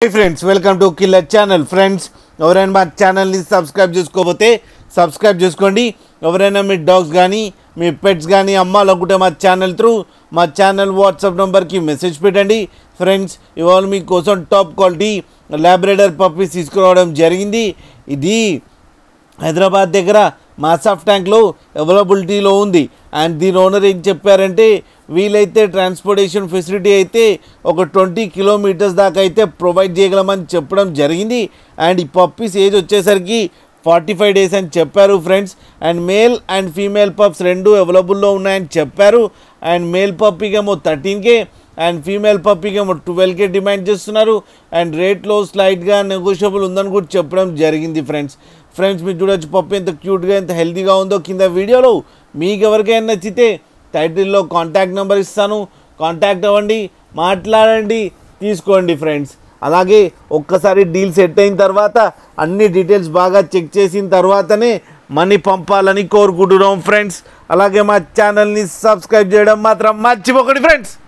high friends welcome to killer channel friends ఎవరైనా మా ఛానల్ని సబ్స్క్రైబ్ చేసుకోకపోతే సబ్స్క్రైబ్ చేసుకోండి ఎవరైనా మీ డాగ్స్ కానీ మీ పెట్స్ కానీ అమ్మాలనుకుంటే మా ఛానల్ త్రూ మా ఛానల్ వాట్సాప్ నెంబర్కి మెసేజ్ పెట్టండి ఫ్రెండ్స్ ఇవాళ మీకోసం టాప్ క్వాలిటీ ల్యాబ్రేడర్ పప్పీస్ తీసుకురావడం జరిగింది ఇది హైదరాబాద్ దగ్గర మాసాఫ్ ట్యాంక్లో అవైలబిలిటీలో ఉంది అండ్ దీని ఓనర్ ఏం చెప్పారంటే వీలైతే ట్రాన్స్పోర్టేషన్ ఫెసిలిటీ అయితే ఒక ట్వంటీ కిలోమీటర్స్ దాకా అయితే ప్రొవైడ్ చేయగలమని చెప్పడం జరిగింది అండ్ ఈ పప్పీస్ ఏజ్ వచ్చేసరికి ఫార్టీ ఫైవ్ డేస్ అని చెప్పారు friends and male and female pups రెండు అవైలబుల్లో ఉన్నాయని చెప్పారు అండ్ మేల్ పప్పీకేమో థర్టీన్కే అండ్ ఫీమేల్ పప్పీకేమో ట్వెల్వ్కే డిమాండ్ చేస్తున్నారు అండ్ రేట్లో స్లైట్గా నెగోషియబుల్ ఉందని కూడా చెప్పడం జరిగింది ఫ్రెండ్స్ ఫ్రెండ్స్ మీరు చూడొచ్చు పప్పు ఎంత క్యూట్గా ఎంత హెల్తీగా ఉందో కింద వీడియోలో మీకు ఎవరికైనా నచ్చితే టైటిల్లో కాంటాక్ట్ నెంబర్ ఇస్తాను కాంటాక్ట్ అవ్వండి మాట్లాడండి తీసుకోండి ఫ్రెండ్స్ అలాగే ఒక్కసారి డీల్ సెట్ అయిన తర్వాత అన్ని డీటెయిల్స్ బాగా చెక్ చేసిన తర్వాతనే మనీ పంపాలని కోరుకుంటున్నాం ఫ్రెండ్స్ అలాగే మా ఛానల్ని సబ్స్క్రైబ్ చేయడం మాత్రం మర్చిపోకండి ఫ్రెండ్స్